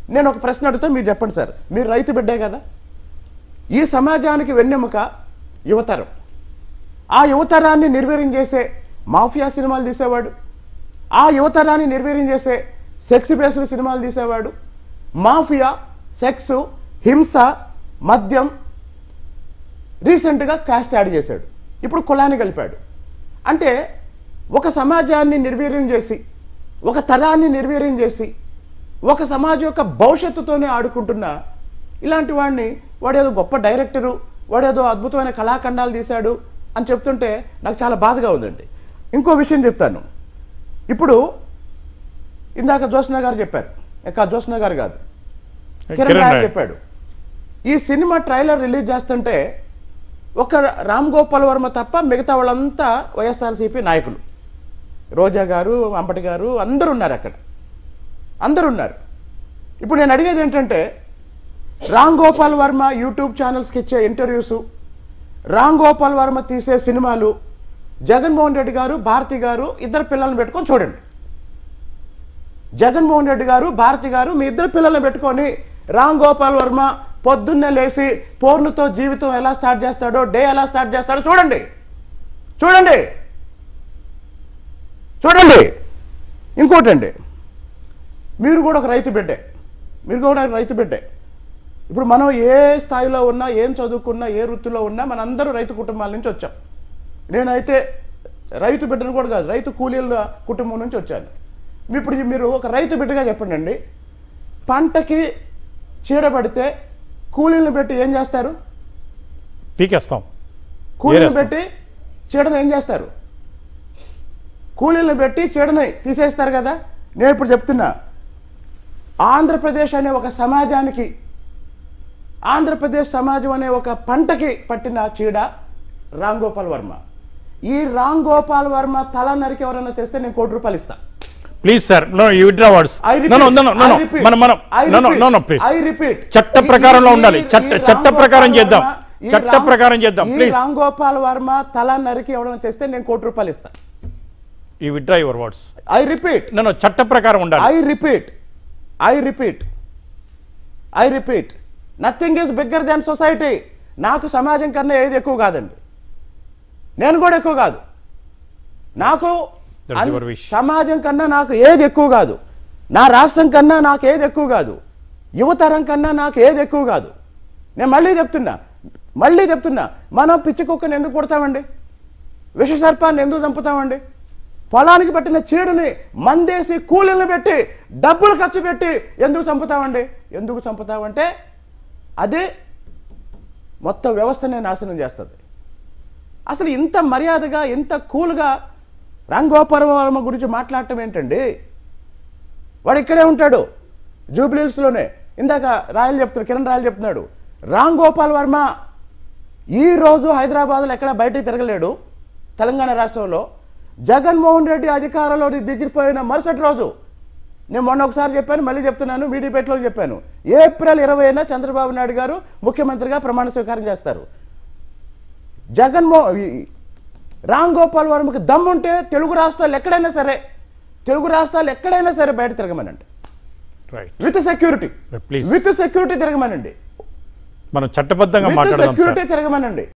నేను ఒక ప్రశ్న అడుగుతా మీరు చెప్పండి సార్ మీరు రైతు బిడ్డే కదా ఈ సమాజానికి వెన్నెముక యువతరం ఆ యువతరాన్ని నిర్వీర్యం చేసే మాఫియా సినిమాలు తీసేవాడు ఆ యువతరాన్ని నిర్వీర్యం చేసే సెక్స్ బేస్డ్ సినిమాలు తీసేవాడు మాఫియా సెక్స్ హింస మద్యం రీసెంట్గా కాస్ట్ యాడ్ చేశాడు ఇప్పుడు కులాన్ని కలిపాడు అంటే ఒక సమాజాన్ని నిర్వీర్యం చేసి ఒక తరాన్ని నిర్వీర్యం చేసి ఒక సమాజం యొక్క భవిష్యత్తుతోనే ఆడుకుంటున్న ఇలాంటి వాడిని వాడేదో గొప్ప డైరెక్టరు వాడేదో అద్భుతమైన కళాఖండాలు తీశాడు అని చెప్తుంటే నాకు చాలా బాధగా ఉందండి ఇంకో విషయం చెప్తాను ఇప్పుడు ఇందాక జోష్న గారు చెప్పారు ఇంకా జోష్న గారు కాదు కిరణ్ కిరణ్ రాయ్ రాయ్. చెప్పాడు ఈ సినిమా ట్రైలర్ రిలీజ్ చేస్తుంటే ఒక రామ్ గోపాల్ వర్మ తప్ప మిగతా వాళ్ళంతా వైఎస్ఆర్సీపీ నాయకులు రోజా గారు అంపటి గారు అందరూ ఉన్నారు అక్కడ అందరూ ఉన్నారు ఇప్పుడు నేను అడిగేది ఏంటంటే రామ్ గోపాల్ వర్మ యూట్యూబ్ ఛానల్స్కి ఇచ్చే ఇంటర్వ్యూస్ రామ్ గోపాల్ వర్మ తీసే సినిమాలు జగన్మోహన్ రెడ్డి గారు భారతి గారు ఇద్దరు పిల్లల్ని పెట్టుకొని చూడండి జగన్మోహన్ రెడ్డి గారు భారతి గారు మీ ఇద్దరు పిల్లల్ని పెట్టుకొని రామ్ గోపాల్ వర్మ పొద్దున్నే లేచి పోర్నుతో జీవితం ఎలా స్టార్ట్ చేస్తాడో డే ఎలా స్టార్ట్ చేస్తాడో చూడండి చూడండి చూడండి ఇంకోటండి మీరు కూడా ఒక రైతు బిడ్డే మీరు కూడా ఒక రైతు బిడ్డే ఇప్పుడు మనం ఏ స్థాయిలో ఉన్నా ఏం చదువుకున్నా ఏ వృత్తిలో ఉన్నా మనందరూ రైతు కుటుంబాల నుంచి వచ్చాం నేనైతే రైతు బిడ్డను కూడా కాదు రైతు కూలీల కుటుంబం నుంచి వచ్చాను మీ ఇప్పుడు మీరు ఒక రైతు బిడ్డగా చెప్పండి అండి పంటకి చీడపడితే కూలీలను పెట్టి ఏం చేస్తారు పీకేస్తాం కూలీలను ఏరేస్తాం. పెట్టి చీడను ఏం చేస్తారు కూలీలను పెట్టి చీడని తీసేస్తారు కదా నేను ఇప్పుడు చెప్తున్నా ఆంధ్రప్రదేశ్ అనే ఒక సమాజానికి ఆంధ్రప్రదేశ్ సమాజం అనే ఒక పంటకి పట్టిన చీడ రామ్ గోపాల్ వర్మ ఈ రామ్ గోపాల్ వర్మ తల నరికి ఎవరైనా తెస్తే నేను కోటి రూపాయలు ఇస్తా please sir no you withdraw words I repeat, no no no I no repeat, మనం మనం I no no repeat, no no please I repeat. చట్ట ఈ- ప్రకారంలో ఈ- ఉండాలి ఈ చట్ట రామ్ చట్ట గోపాల్ ప్రకారం వర్మ, చేద్దాం ఈ చట్ట రామ్- ప్రకారం చేద్దాం ఈ ప్లీజ్ రామ్ గోపాల్ వర్మ తల నరికి ఎవరైనా తెస్తే నేను కోటి రూపాయలు ఇస్తా you withdraw your words I repeat no no చట్ట ప్రకారం ఉండాలి I repeat I repeat I repeat nothing is bigger than society నాకు సమాజం కన్నా ఏది ఎక్కువ కాదండి నేను కూడా ఎక్కువ కాదు నాకు That's అన్- your wish. సమాజం కన్నా నాకు ఏది ఎక్కువ కాదు నా రాష్ట్రం కన్నా నాకు ఏది ఎక్కువ కాదు యువతరం కన్నా నాకు ఏది ఎక్కువ కాదు నేను మళ్ళీ చెప్తున్నా మళ్ళీ చెప్తున్నా మనం పిచ్చి కుక్కని ఎందుకు కొడతామండి విష సర్పాన్ని ఎందుకు చంపుతామండి పొలానికి పెట్టిన చీడని మందేసి కూలీలను పెట్టి డబ్బులు ఖర్చు పెట్టి ఎందుకు చంపుతామండి ఎందుకు చంపుతామంటే అదే మొత్తం వ్యవస్థనే నాశనం చేస్తుంది అసలు ఇంత మర్యాదగా ఇంత కూల్గా రంగోపాల వర్మ గురించి మాట్లాడటం ఏంటండి వాడు ఇక్కడే ఉంటాడు జూబ్లీహిల్స్లోనే ఇందాక రాయలు చెప్తున్నాడు కిరణ్ రాయలు చెప్తున్నాడు రామ్ గోపాల్ వర్మ ఈ రోజు హైదరాబాద్లో ఎక్కడ బయటికి తిరగలేడు తెలంగాణ రాష్ట్రంలో జగన్మోహన్ రెడ్డి అధికారంలో దిగిపోయిన మరుసటి రోజు నేను మొన్న ఒకసారి చెప్పాను మళ్ళీ చెప్తున్నాను మీ డిబేట్లో చెప్పాను ఏప్రిల్ ఇరవైన చంద్రబాబు నాయుడు గారు ముఖ్యమంత్రిగా ప్రమాణ స్వీకారం చేస్తారు జగన్మో ఈ- రామ్ గోపాల్ వర్మకి దమ్ముంటే తెలుగు రాష్ట్రాలు ఎక్కడైనా సరే తెలుగు రాష్ట్రాలు ఎక్కడైనా సరే బయట తిరగమనండి right with security Please. With security తిరగమనండి మనం చట్టబద్ధంగా విత్ మాట్లాడదాం సార్ సెక్యూరిటీ తిరగమనండి